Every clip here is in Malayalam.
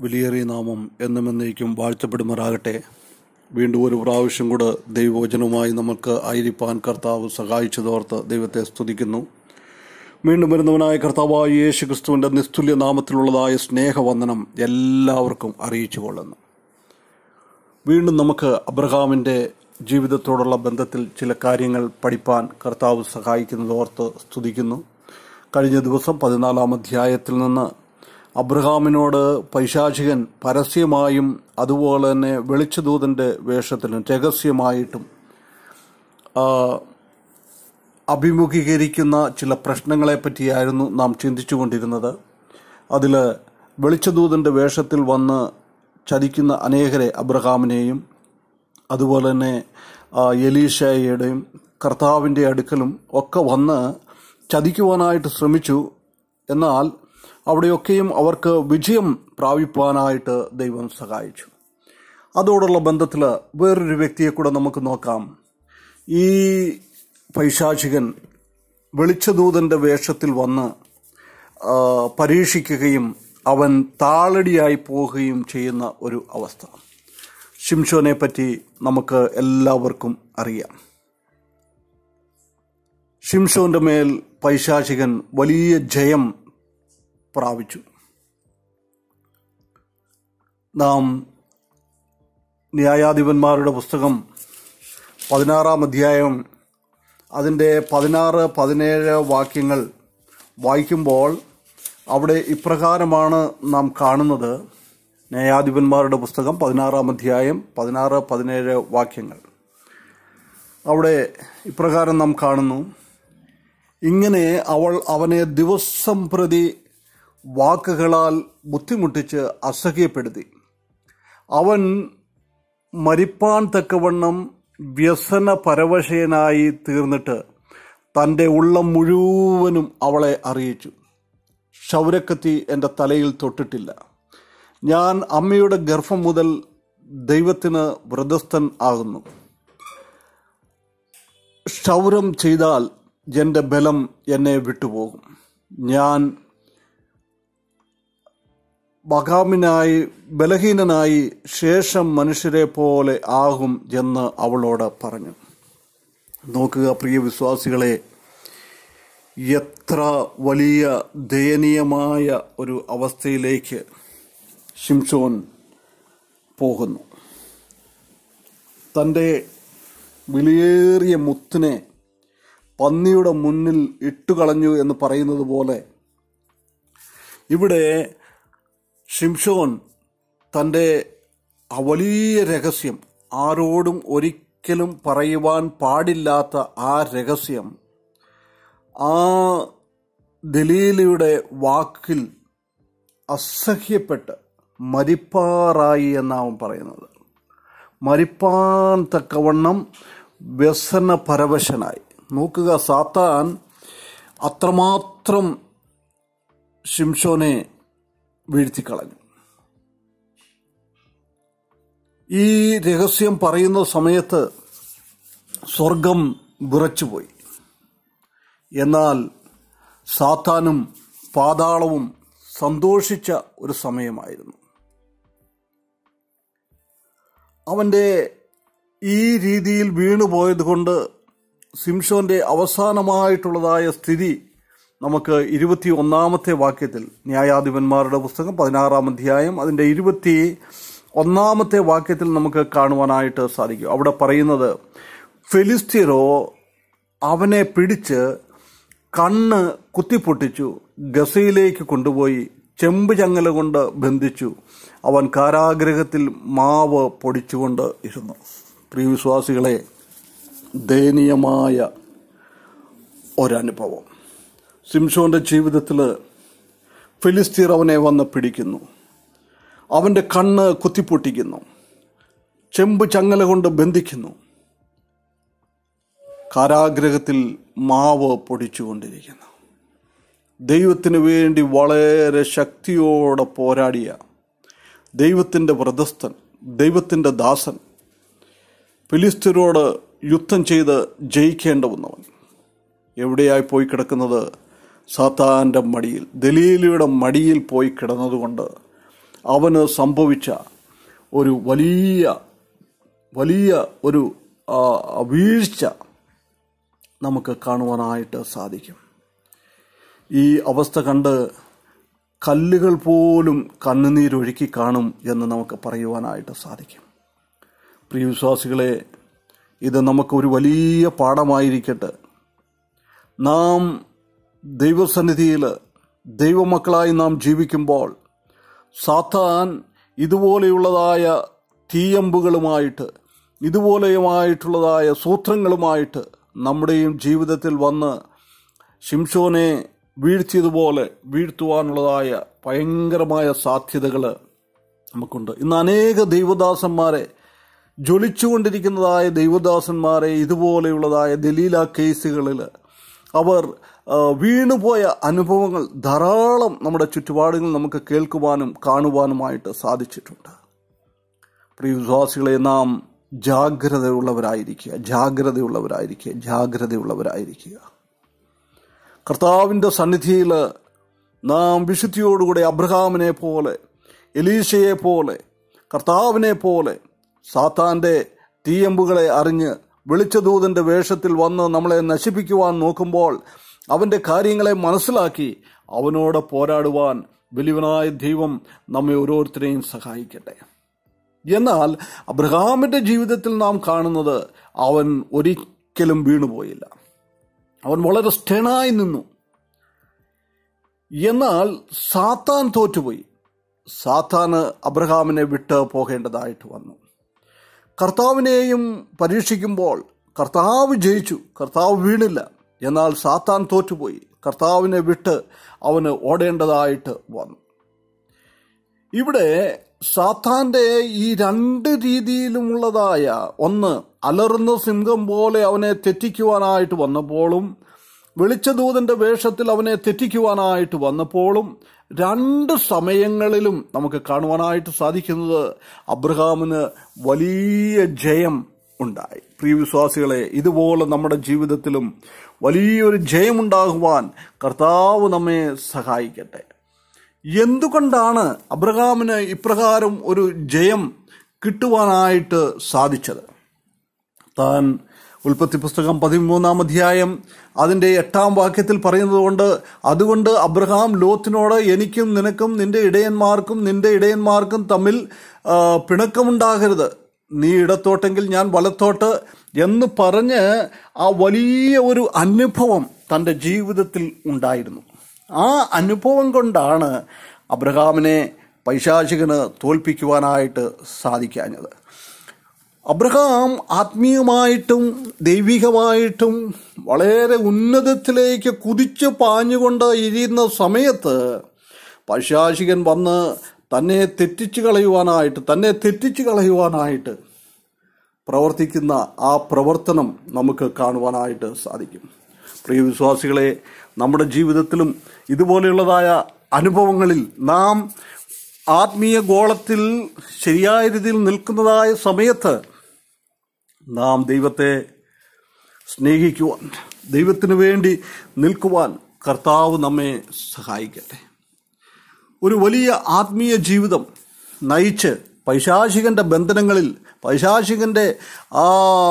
വിലയേറിയ നാമം എന്നും എന്നേക്കും വാഴ്ത്തപ്പെടുമാറാകട്ടെ വീണ്ടും ഒരു പ്രാവശ്യം കൂടെ ദൈവവചനവുമായി നമുക്ക് ആയിരിക്കാൻ കർത്താവ് സഹായിച്ചതോർത്ത് ദൈവത്തെ സ്തുതിക്കുന്നു വീണ്ടും വരുന്നവനായ കർത്താവായ യേശു ക്രിസ്തുവിൻ്റെ നിസ്തുല്യ നാമത്തിലുള്ളതായ സ്നേഹവന്ദനം എല്ലാവർക്കും അറിയിച്ചു കൊള്ളുന്നു വീണ്ടും നമുക്ക് അബ്രഹാമിൻ്റെ ജീവിതത്തോടുള്ള ബന്ധത്തിൽ ചില കാര്യങ്ങൾ പഠിപ്പാൻ കർത്താവ് സഹായിക്കുന്നതോർത്ത് സ്തുതിക്കുന്നു കഴിഞ്ഞ ദിവസം പതിനാലാം അധ്യായത്തിൽ നിന്ന് അബ്രഹാമിനോട് പൈശാചികൻ പരസ്യമായും അതുപോലെ തന്നെ വെളിച്ചദൂതന്റെ വേഷത്തിലും രഹസ്യമായിട്ടും ആ, അഭിമുഖീകരിക്കുന്ന ചില പ്രശ്നങ്ങളെ പറ്റിയായിരുന്നു നാം ചിന്തിച്ചുകൊണ്ടിരുന്നത് അതിൽ വെളിച്ചദൂതന്റെ വേഷത്തിൽ വന്ന് ചതിക്കുന്ന അനേകരെ അബ്രഹാമിനെയും അതുപോലെ തന്നെ ആ, എലീഷയുടെയും കർത്താവിൻ്റെ അടുക്കലും ഒക്കെ വന്ന് ചതിക്കുവാനായിട്ട് ശ്രമിച്ചു എന്നാൽ അവിടെയൊക്കെയും അവർക്ക് വിജയം പ്രാപിപ്പാനായിട്ട് ദൈവം സഹായിച്ചു അതോടുള്ള ബന്ധത്തിൽ വേറൊരു വ്യക്തിയെ കൂടെ നമുക്ക് നോക്കാം ഈ പൈശാചികൻ വെളിച്ചദൂതന്റെ വേഷത്തിൽ വന്ന് ആ, പരീക്ഷിക്കുകയും അവൻ താളടിയായി പോവുകയും ചെയ്യുന്ന ഒരു അവസ്ഥ ഷിംഷോനെ പറ്റി നമുക്ക് എല്ലാവർക്കും അറിയാം ഷിംഷോന്റെ മേൽ പൈശാചികൻ വലിയ ജയം പ്രാപിച്ചു നാം ന്യായാധിപന്മാരുടെ പുസ്തകം പതിനാറാം അധ്യായം അതിൻ്റെ പതിനാറ് പതിനേഴ് വാക്യങ്ങൾ വായിക്കുമ്പോൾ അവിടെ ഇപ്രകാരമാണ് നാം കാണുന്നത് ന്യായാധിപന്മാരുടെ പുസ്തകം പതിനാറാം അധ്യായം പതിനാറ് പതിനേഴ് വാക്യങ്ങൾ അവിടെ ഇപ്രകാരം നാം കാണുന്നു ഇങ്ങനെ അവൾ അവനെ ദിവസം പ്രതി വാക്കുകളാൽ ബുദ്ധിമുട്ടിച്ച് അസഹ്യപ്പെടുത്തി അവൻ മരിപ്പാൻ തക്കവണ്ണം വ്യസന പരവശയനായി തീർന്നിട്ട് തൻ്റെ ഉള്ളം മുഴുവനും അവളെ അറിയിച്ചു ക്ഷൗരക്കത്തി എൻ്റെ തലയിൽ തൊട്ടിട്ടില്ല ഞാൻ അമ്മയുടെ ഗർഭം മുതൽ ദൈവത്തിന് വ്രതസ്ഥൻ ആകുന്നു ക്ഷൗരം ചെയ്താൽ എൻ്റെ ബലം എന്നെ വിട്ടുപോകും ഞാൻ ബകാമിനായി ബലഹീനനായി ശേഷം മനുഷ്യരെ പോലെ ആകും എന്ന് അവളോട് പറഞ്ഞു നോക്കുക പ്രിയ വിശ്വാസികളെ എത്ര വലിയ ദയനീയമായ ഒരു അവസ്ഥയിലേക്ക് ഷിംഷോൻ പോകുന്നു തൻ്റെ വിലയേറിയ മുത്തിനെ പന്നിയുടെ മുന്നിൽ ഇട്ടുകളഞ്ഞു എന്ന് പറയുന്നത് പോലെ ഇവിടെ ഷിംഷോൻ തൻ്റെ ആ വലിയ രഹസ്യം ആരോടും ഒരിക്കലും പറയുവാൻ പാടില്ലാത്ത ആ രഹസ്യം ആ ദലീലയുടെ വാക്കിൽ അസഹ്യപ്പെട്ട് മരിപ്പാറായി എന്നാവും പറയുന്നത് മരിപ്പാൻ തക്കവണ്ണം വ്യസന പരവശനായി നോക്കുക സാത്താൻ അത്രമാത്രം ഷിംഷോനെ വീഴ്ത്തിക്കളഞ്ഞു ഈ രഹസ്യം പറയുന്ന സമയത്ത് സ്വർഗം വിറച്ചുപോയി എന്നാൽ സാത്താനും പാതാളവും സന്തോഷിച്ച ഒരു സമയമായിരുന്നു അവൻ്റെ ഈ രീതിയിൽ വീണുപോയത് കൊണ്ട് സിംഷോന്റെ അവസാനമായിട്ടുള്ളതായ സ്ഥിതി നമുക്ക് ഇരുപത്തി ഒന്നാമത്തെ വാക്യത്തിൽ ന്യായാധിപന്മാരുടെ പുസ്തകം പതിനാറാം അധ്യായം അതിൻ്റെ ഇരുപത്തി ഒന്നാമത്തെ വാക്യത്തിൽ നമുക്ക് കാണുവാനായിട്ട് സാധിക്കും അവിടെ പറയുന്നത് ഫെലിസ്തീനോ അവനെ പിടിച്ച് കണ്ണ് കുത്തിപ്പൊട്ടിച്ചു ഗസയിലേക്ക് കൊണ്ടുപോയി ചെമ്പ് ചങ്ങല കൊണ്ട് ബന്ധിച്ചു അവൻ കാരാഗ്രഹത്തിൽ മാവ് പൊടിച്ചുകൊണ്ട് ഇരുന്നു പ്രിയ വിശ്വാസികളെ ദയനീയമായ ഒരനുഭവം സിംഷോന്റെ ജീവിതത്തിൽ ഫിലിസ്തീർ അവനെ വന്ന് പിടിക്കുന്നു അവൻ്റെ കണ്ണ് കുത്തിപ്പൊട്ടിക്കുന്നു ചെമ്പ് ചങ്ങല കൊണ്ട് ബന്ധിക്കുന്നു കാരാഗ്രഹത്തിൽ മാവ് പൊടിച്ചുകൊണ്ടിരിക്കുന്നു ദൈവത്തിന് വേണ്ടി വളരെ ശക്തിയോടെ പോരാടിയ ദൈവത്തിൻ്റെ വ്രതസ്ഥൻ ദൈവത്തിൻ്റെ ദാസൻ ഫിലിസ്തീനോട് യുദ്ധം ചെയ്ത് ജയിക്കേണ്ട വന്നവൻ എവിടെയായി പോയി കിടക്കുന്നത് സാത്താൻ്റെ മടിയിൽ ദലീലയുടെ മടിയിൽ പോയി കിടന്നതുകൊണ്ട് അവന് സംഭവിച്ച ഒരു വലിയ വലിയ ഒരു ആ, വീഴ്ച നമുക്ക് കാണുവാനായിട്ട് സാധിക്കും ഈ അവസ്ഥ കണ്ട് കല്ലുകൾ പോലും കണ്ണുനീരൊഴുക്കി കാണും എന്ന് നമുക്ക് പറയുവാനായിട്ട് സാധിക്കും പ്രിയ വിശ്വാസികളെ ഇത് നമുക്കൊരു വലിയ പാഠമായിരിക്കട്ടെ നാം ദൈവസന്നിധിയിൽ ദൈവമക്കളായി നാം ജീവിക്കുമ്പോൾ സാത്താൻ ഇതുപോലെയുള്ളതായ തീയമ്പുകളുമായിട്ട് ഇതുപോലെയുമായിട്ടുള്ളതായ സൂത്രങ്ങളുമായിട്ട് നമ്മുടെയും ജീവിതത്തിൽ വന്ന് ശിംഷോനെ വീഴ്ത്തിയതുപോലെ വീഴ്ത്തുവാനുള്ളതായ ഭയങ്കരമായ സാധ്യതകൾ നമുക്കുണ്ട് ഇന്ന് അനേക ദൈവദാസന്മാരെ ജ്വലിച്ചുകൊണ്ടിരിക്കുന്നതായ ദൈവദാസന്മാരെ ഇതുപോലെയുള്ളതായ ദലീല കേസുകളിൽ അവർ ആ, വീണുപോയ അനുഭവങ്ങൾ ധാരാളം നമ്മുടെ ചുറ്റുപാടുകളിൽ നമുക്ക് കേൾക്കുവാനും കാണുവാനുമായിട്ട് സാധിച്ചിട്ടുണ്ട് പ്രിയ വിശ്വാസികളെ നാം ജാഗ്രതയുള്ളവരായിരിക്കുക ജാഗ്രതയുള്ളവരായിരിക്കുക ജാഗ്രതയുള്ളവരായിരിക്കുക കർത്താവിൻ്റെ സന്നിധിയിൽ നാം വിശുദ്ധിയോടുകൂടെ അബ്രഹാമിനെ പോലെ എലീശയെ പോലെ കർത്താവിനെ പോലെ സാത്താൻ്റെ തീയമ്പുകളെ അറിഞ്ഞ് വെളിച്ചദൂതന്റെ വേഷത്തിൽ വന്ന് നമ്മളെ നശിപ്പിക്കുവാൻ നോക്കുമ്പോൾ അവന്റെ കാര്യങ്ങളെ മനസ്സിലാക്കി അവനോട് പോരാടുവാൻ വലിയവനായ ദൈവം നമ്മെ ഓരോരുത്തരെയും സഹായിക്കട്ടെ എന്നാൽ അബ്രഹാമിന്റെ ജീവിതത്തിൽ നാം കാണുന്നത് അവൻ ഒരിക്കലും വീണുപോയില്ല അവൻ വളരെ സ്റ്റേണായി നിന്നു എന്നാൽ സാത്താൻ തോറ്റുപോയി സാത്താന് അബ്രഹാമിനെ വിട്ട് പോകേണ്ടതായിട്ട് വന്നു കർത്താവിനെയും പരീക്ഷിക്കുമ്പോൾ കർത്താവ് ജയിച്ചു കർത്താവ് വീണില്ല എന്നാൽ സാത്താൻ തോറ്റുപോയി കർത്താവിനെ വിട്ട് അവന് ഓടേണ്ടതായിട്ട് വന്നു ഇവിടെ സാത്താന്റെ ഈ രണ്ട് രീതിയിലുമുള്ളതായ ഒന്ന് അലറുന്ന സിംഹം പോലെ അവനെ തെറ്റിക്കുവാനായിട്ട് വന്നപ്പോഴും വെളിച്ചദൂതന്റെ വേഷത്തിൽ അവനെ തെറ്റിക്കുവാനായിട്ട് വന്നപ്പോഴും രണ്ട് സമയങ്ങളിലും നമുക്ക് കാണുവാനായിട്ട് സാധിക്കുന്നത് അബ്രഹാമിന് വലിയ ജയം ഉണ്ടായി പ്രിയ വിശ്വാസികളെ ഇതുപോലെ നമ്മുടെ ജീവിതത്തിലും വലിയൊരു ജയമുണ്ടാകുവാൻ കർത്താവ് നമ്മെ സഹായിക്കട്ടെ എന്തുകൊണ്ടാണ് അബ്രഹാമിന് ഇപ്രകാരം ഒരു ജയം കിട്ടുവാനായിട്ട് സാധിച്ചത് താൻ ഉൽപ്പത്തി പുസ്തകം പതിമൂന്നാം അധ്യായം അതിൻ്റെ എട്ടാം വാക്യത്തിൽ പറയുന്നത് കൊണ്ട് അതുകൊണ്ട് അബ്രഹാം ലോത്തിനോട് എനിക്കും നിനക്കും നിന്റെ ഇടയന്മാർക്കും നിന്റെ ഇടയന്മാർക്കും തമ്മിൽ ആ, പിണക്കമുണ്ടാകരുത് നീ ഇടത്തോട്ടെങ്കിൽ ഞാൻ വലത്തോട്ട് എന്ന് പറഞ്ഞ് ആ വലിയ ഒരു അനുഭവം തൻ്റെ ജീവിതത്തിൽ ഉണ്ടായിരുന്നു ആ അനുഭവം കൊണ്ടാണ് അബ്രഹാമിനെ പൈശാചികന് തോൽപ്പിക്കുവാനായിട്ട് സാധിക്കാഞ്ഞത് അബ്രഹാം ആത്മീയമായിട്ടും ദൈവികമായിട്ടും വളരെ ഉന്നതത്തിലേക്ക് കുതിച്ചു പാഞ്ഞുകൊണ്ട് ഇരിക്കുന്ന സമയത്ത് പൈശാചികൻ വന്ന് തന്നെ തെറ്റിച്ചു കളയുവാനായിട്ട് തന്നെ തെറ്റിച്ചു കളയുവാനായിട്ട് പ്രവർത്തിക്കുന്ന ആ പ്രവർത്തനം നമുക്ക് കാണുവാനായിട്ട് സാധിക്കും പ്രിയ വിശ്വാസികളെ നമ്മുടെ ജീവിതത്തിലും ഇതുപോലെയുള്ളതായ അനുഭവങ്ങളിൽ നാം ആത്മീയ ഗോളത്തിൽ ശരിയായ രീതിയിൽ നിൽക്കുന്നതായ സമയത്ത് നാം ദൈവത്തെ സ്നേഹിക്കുവാൻ ദൈവത്തിന് വേണ്ടി നിൽക്കുവാൻ കർത്താവ് നമ്മെ സഹായിക്കട്ടെ ഒരു വലിയ ആത്മീയ ജീവിതം നയിച്ച് പൈശാചികന്റെ ബന്ധനങ്ങളിൽ പൈശാചികന്റെ ആ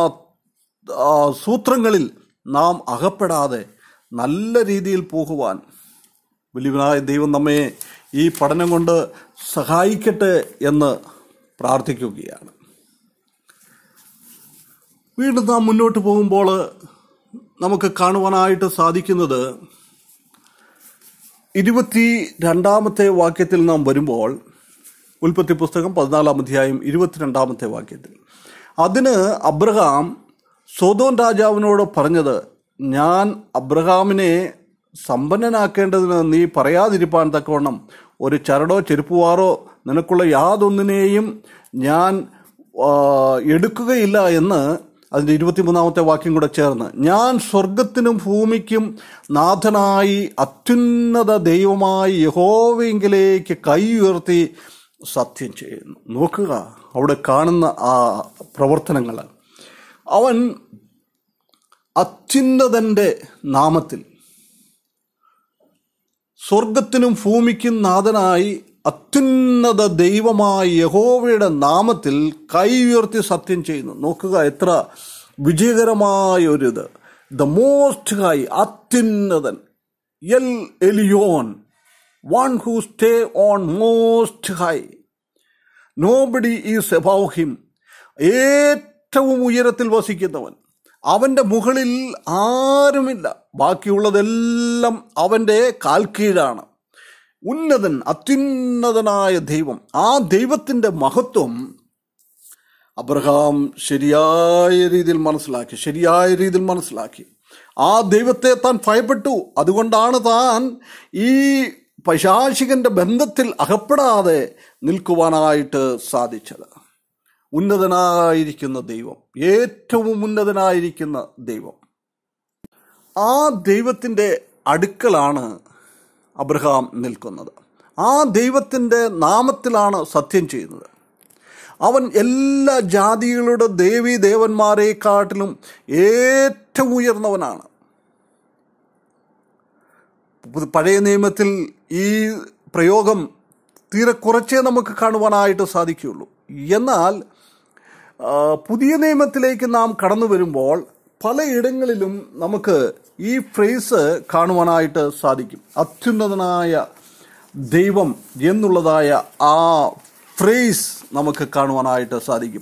ആ സൂത്രങ്ങളിൽ നാം അകപ്പെടാതെ നല്ല രീതിയിൽ പോകുവാൻ വലിയവനായ ദൈവം നമ്മെ ഈ പഠനം കൊണ്ട് സഹായിക്കട്ടെ എന്ന് പ്രാർത്ഥിക്കുകയാണ് വീണ്ടും നാം മുന്നോട്ട് പോകുമ്പോൾ നമുക്ക് കാണുവാനായിട്ട് സാധിക്കുന്നത് ഇരുപത്തി രണ്ടാമത്തെ വാക്യത്തിൽ നാം വരുമ്പോൾ ഉൽപ്പത്തി പുസ്തകം പതിനാലാം അധ്യായം ഇരുപത്തിരണ്ടാമത്തെ വാക്യത്തിൽ അതിന് അബ്രഹാം സോതോൻ രാജാവിനോട് പറഞ്ഞത് ഞാൻ അബ്രഹാമിനെ സമ്പന്നനാക്കേണ്ടതിന് നീ പറയാതിരിപ്പാൻ തക്കവണ്ണം ഒരു ചരടോ ചെരുപ്പുവാറോ നിനക്കുള്ള യാതൊന്നിനെയും ഞാൻ ആ, എടുക്കുകയില്ല എന്ന് അതിൻ്റെ ഇരുപത്തിമൂന്നാമത്തെ വാക്യം കൂടെ ചേർന്ന് ഞാൻ സ്വർഗത്തിനും ഭൂമിക്കും നാഥനായി അത്യുന്നത ദൈവമായി യഹോവെങ്കിലേക്ക് കൈ ഉയർത്തി സത്യം ചെയ്യുന്നു നോക്കുക അവിടെ കാണുന്ന ആ പ്രവർത്തനങ്ങൾ അവൻ അത്യുന്നതന്റെ നാമത്തിൽ സ്വർഗത്തിനും ഭൂമിക്കും നാഥനായി അത്യുന്നത ദൈവമായ യഹോവയുടെ നാമത്തിൽ കൈ ഉയർത്തി സത്യം ചെയ്യുന്നു നോക്കുക എത്ര വിജയകരമായ ഒരിത് ദ മോസ്റ്റ് ഹൈ അത്യുന്നതൻ El Elyon one who stay on most high nobody is above him ഏറ്റവും ഉയരത്തിൽ വസിക്കുന്നവൻ അവൻ്റെ മുകളിൽ ആരുമില്ല ബാക്കിയുള്ളതെല്ലാം അവൻ്റെ കാൽക്കീഴാണ് ഉന്നതൻ അത്യുന്നതനായ ദൈവം ആ ദൈവത്തിൻ്റെ മഹത്വം അബ്രഹാം ശരിയായ രീതിയിൽ മനസ്സിലാക്കി ശരിയായ രീതിയിൽ മനസ്സിലാക്കി ആ ദൈവത്തെ താൻ ഭയപ്പെട്ടു അതുകൊണ്ടാണ് താൻ ഈ പൈശാചികന്റെ ബന്ധത്തിൽ അകപ്പെടാതെ നിൽക്കുവാനായിട്ട് സാധിച്ചത് ഉന്നതനായിരിക്കുന്ന ദൈവം ഏറ്റവും ഉന്നതനായിരിക്കുന്ന ദൈവം ആ ദൈവത്തിൻ്റെ അടുക്കലാണ് അബ്രഹാം നിൽക്കുന്നത് ആ ദൈവത്തിൻ്റെ നാമത്തിലാണ് സത്യം ചെയ്യുന്നത് അവൻ എല്ലാ ജാതികളുടെ ദേവീ ദേവന്മാരെക്കാട്ടിലും ഏറ്റവും ഉയർന്നവനാണ് പുതു- പഴയ നിയമത്തിൽ ഈ പ്രയോഗം തീരെ കുറച്ചേ നമുക്ക് കാണുവാനായിട്ട് സാധിക്കുകയുള്ളൂ എന്നാൽ ആ, പുതിയ നിയമത്തിലേക്ക് നാം കടന്നു വരുമ്പോൾ പലയിടങ്ങളിലും നമുക്ക് ഈ ഫ്രേസ് കാണുവാനായിട്ട് സാധിക്കും അത്യുന്നതനായ ദൈവം എന്നുള്ളതായ ആ ഫ്രേസ് നമുക്ക് കാണുവാനായിട്ട് സാധിക്കും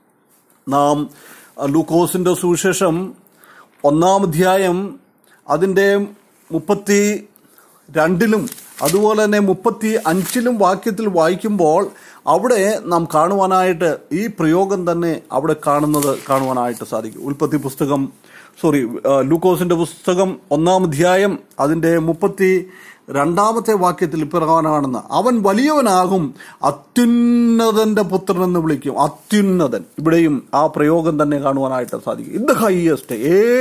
നാം ലൂക്കോസിൻ്റെ സുവിശേഷം ഒന്നാം അധ്യായം അതിൻ്റെ മുപ്പത്തി രണ്ടിലും അതുപോലെ തന്നെ മുപ്പത്തി അഞ്ചിലും വാക്യത്തിൽ വായിക്കുമ്പോൾ അവിടെ നാം കാണുവാനായിട്ട് ഈ പ്രയോഗം തന്നെ അവിടെ കാണുന്നത് കാണുവാനായിട്ട് സാധിക്കും ഉൽപ്പത്തി പുസ്തകം സോറി ലൂക്കോസിന്റെ പുസ്തകം ഒന്നാം അധ്യായം അതിൻ്റെ മുപ്പത്തി രണ്ടാമത്തെ വാക്യത്തിൽ ഇപ്രകാരമാണെന്ന അവൻ വലിയവനാകും അത്യുന്നതന്റെ പുത്രൻ എന്ന് വിളിക്കും അത്യുന്നതൻ ഇവിടെയും ആ പ്രയോഗം തന്നെ കാണുവാനായിട്ട് സാധിക്കും ഇത് ഹൈയസ്റ്റ്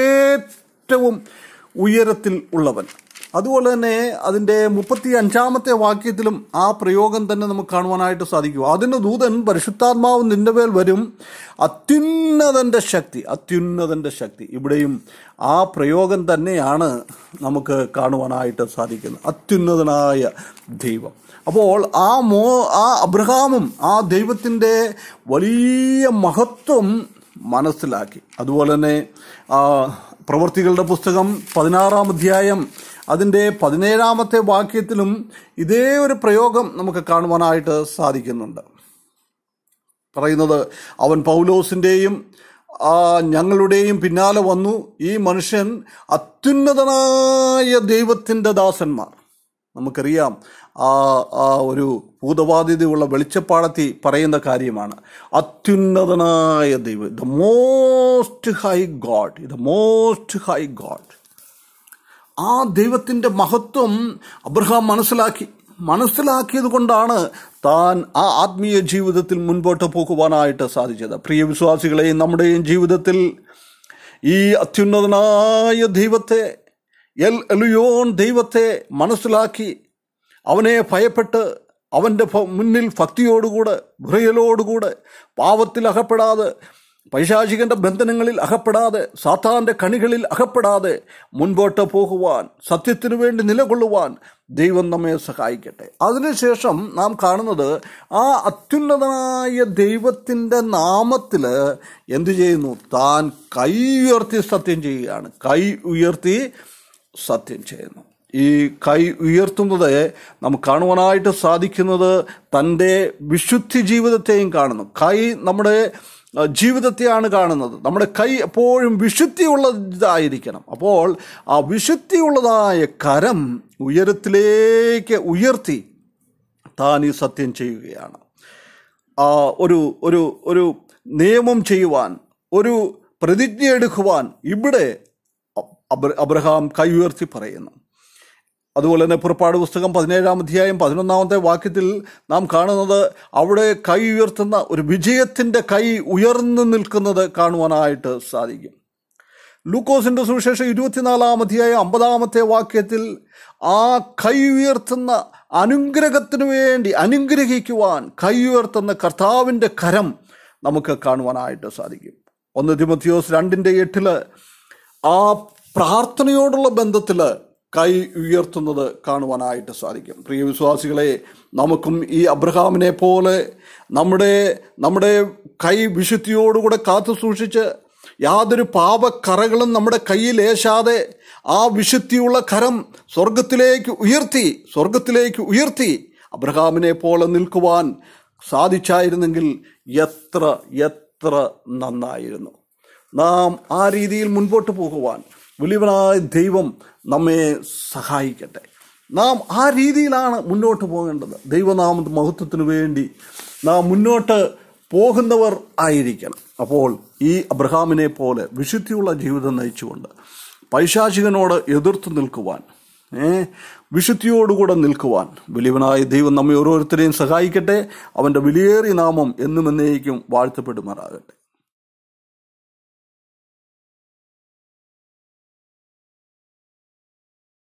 ഏറ്റവും ഉയരത്തിൽ ഉള്ളവൻ അതുപോലെ തന്നെ അതിൻ്റെ മുപ്പത്തി അഞ്ചാമത്തെ വാക്യത്തിലും ആ പ്രയോഗം തന്നെ നമുക്ക് കാണുവാനായിട്ട് സാധിക്കും അതിന് ദൂതൻ പരിശുദ്ധാത്മാവ് നിന്റെ മേൽ വരും അത്യുന്നതന്റെ ശക്തി അത്യുന്നതന്റെ ശക്തി ഇവിടെയും ആ പ്രയോഗം തന്നെയാണ് നമുക്ക് കാണുവാനായിട്ട് സാധിക്കുന്നത് അത്യുന്നതനായ ദൈവം അപ്പോൾ ആ മോ ആ അബ്രഹാമും ആ ദൈവത്തിൻ്റെ വലിയ മഹത്വം മനസ്സിലാക്കി അതുപോലെ തന്നെ ആ, പ്രവർത്തികളുടെ പുസ്തകം പതിനാറാം അധ്യായം അതിൻ്റെ പതിനേഴാമത്തെ വാക്യത്തിലും ഇതേ ഒരു പ്രയോഗം നമുക്ക് കാണുവാനായിട്ട് സാധിക്കുന്നുണ്ട് പറയുന്നത് അവൻ പൗലോസിൻ്റെയും ആ ഞങ്ങളുടെയും പിന്നാലെ വന്നു ഈ മനുഷ്യൻ അത്യുന്നതനായ ദൈവത്തിൻ്റെ ദാസന്മാർ നമുക്കറിയാം ആ ആ ഒരു ഭൂതബാധ്യതയുള്ള വെളിച്ചപ്പാടത്തി പറയുന്ന കാര്യമാണ് അത്യുന്നതനായ ദൈവം the most high God the most high God ആ ദൈവത്തിൻ്റെ മഹത്വം അബ്രഹാം മനസ്സിലാക്കി മനസ്സിലാക്കിയത് കൊണ്ടാണ് താൻ ആ ആത്മീയ ജീവിതത്തിൽ മുൻപോട്ട് പോകുവാനായിട്ട് സാധിച്ചത് പ്രിയ വിശ്വാസികളെയും നമ്മുടെയും ജീവിതത്തിൽ ഈ അത്യുന്നതനായ ദൈവത്തെ എൽ എലുയോൺ ദൈവത്തെ മനസ്സിലാക്കി അവനെ ഭയപ്പെട്ട് അവൻ്റെ ഭ- മുന്നിൽ ഭക്തിയോടുകൂടെ വിറയലോടുകൂടെ പാവത്തിൽ അകപ്പെടാതെ പൈശാചികന്റെ ബന്ധനങ്ങളിൽ അകപ്പെടാതെ സാത്താന്റെ കണികളിൽ അകപ്പെടാതെ മുൻപോട്ട് പോകുവാൻ സത്യത്തിനു വേണ്ടി നിലകൊള്ളുവാൻ ദൈവം നമ്മെ സഹായിക്കട്ടെ അതിനുശേഷം നാം കാണുന്നത് ആ അത്യുന്നതനായ ദൈവത്തിൻ്റെ നാമത്തിൽ എന്തു ചെയ്യുന്നു താൻ കൈ ഉയർത്തി സത്യം ചെയ്യുകയാണ് കൈ ഉയർത്തി സത്യം ചെയ്യുന്നു ഈ കൈ ഉയർത്തുന്നത് നമുക്ക് കാണുവാനായിട്ട് സാധിക്കുന്നത് തൻ്റെ വിശുദ്ധി ജീവിതത്തെയും കാണുന്നു കൈ നമ്മുടെ അഹ്, ജീവിതത്തെയാണ് കാണുന്നത് നമ്മുടെ കൈ എപ്പോഴും വിശുദ്ധിയുള്ളതായിരിക്കണം അപ്പോൾ ആ വിശുദ്ധിയുള്ളതായ കരം ഉയരത്തിലേക്ക് ഉയർത്തി താൻ ഈ സത്യം ചെയ്യുകയാണ് ആ ഒരു ഒരു ഒരു നിയമം ചെയ്യുവാൻ ഒരു പ്രതിജ്ഞ എടുക്കുവാൻ ഇവിടെ അബ്ര- അബ്രഹാം കൈ ഉയർത്തി പറയുന്നു അതുപോലെ തന്നെ പുറപ്പാട് പുസ്തകം പതിനേഴാം അധ്യായം പതിനൊന്നാമത്തെ വാക്യത്തിൽ നാം കാണുന്നത് അവിടെ കൈ ഉയർത്തുന്ന ഒരു വിജയത്തിൻ്റെ കൈ ഉയർന്നു നിൽക്കുന്നത് കാണുവാനായിട്ട് സാധിക്കും ലൂക്കോസിന്റെ സുവിശേഷം ഇരുപത്തിനാലാം അധ്യായം അമ്പതാമത്തെ വാക്യത്തിൽ ആ കൈ ഉയർത്തുന്ന അനുഗ്രഹത്തിനു വേണ്ടി അനുഗ്രഹിക്കുവാൻ കൈ ഉയർത്തുന്ന കർത്താവിൻ്റെ കരം നമുക്ക് കാണുവാനായിട്ട് സാധിക്കും ഒന്ന് തിമത്തിയോസ് രണ്ടിൻ്റെ എട്ടില് ആ പ്രാർത്ഥനയോടുള്ള ബന്ധത്തിൽ കൈ ഉയർത്തുന്നത് കാണുവാനായിട്ട് സാധിക്കും പ്രിയ വിശ്വാസികളെ നമുക്കും ഈ അബ്രഹാമിനെ പോലെ നമ്മുടെ നമ്മുടെ കൈ വിശുദ്ധിയോടുകൂടെ കാത്തു സൂക്ഷിച്ച് യാതൊരു പാപക്കറകളും നമ്മുടെ കയ്യിൽ ഏശാതെ ആ വിശുദ്ധിയുള്ള കരം സ്വർഗത്തിലേക്ക് ഉയർത്തി സ്വർഗത്തിലേക്ക് ഉയർത്തി അബ്രഹാമിനെ പോലെ നിൽക്കുവാൻ സാധിച്ചായിരുന്നെങ്കിൽ എത്ര എത്ര നന്നായിരുന്നു നാം ആ രീതിയിൽ മുൻപോട്ട് പോകുവാൻ വലിയവനായ ദൈവം നമ്മെ സഹായിക്കട്ടെ നാം ആ രീതിയിലാണ് മുന്നോട്ട് പോകേണ്ടത് ദൈവനാമ മഹത്വത്തിന് വേണ്ടി നാം മുന്നോട്ട് പോകുന്നവർ ആയിരിക്കണം അപ്പോൾ ഈ അബ്രഹാമിനെ പോലെ വിശുദ്ധിയുള്ള ജീവിതം നയിച്ചുകൊണ്ട് പൈശാചികനോട് എതിർത്ത് നിൽക്കുവാൻ ഏ വിശുദ്ധിയോടുകൂടെ നിൽക്കുവാൻ വലിയവനായ ദൈവം നമ്മെ ഓരോരുത്തരെയും സഹായിക്കട്ടെ അവൻ്റെ വിലയേറിയ നാമം എന്നും എന്നേക്കും വാഴ്ത്തപ്പെടുമാറാകട്ടെ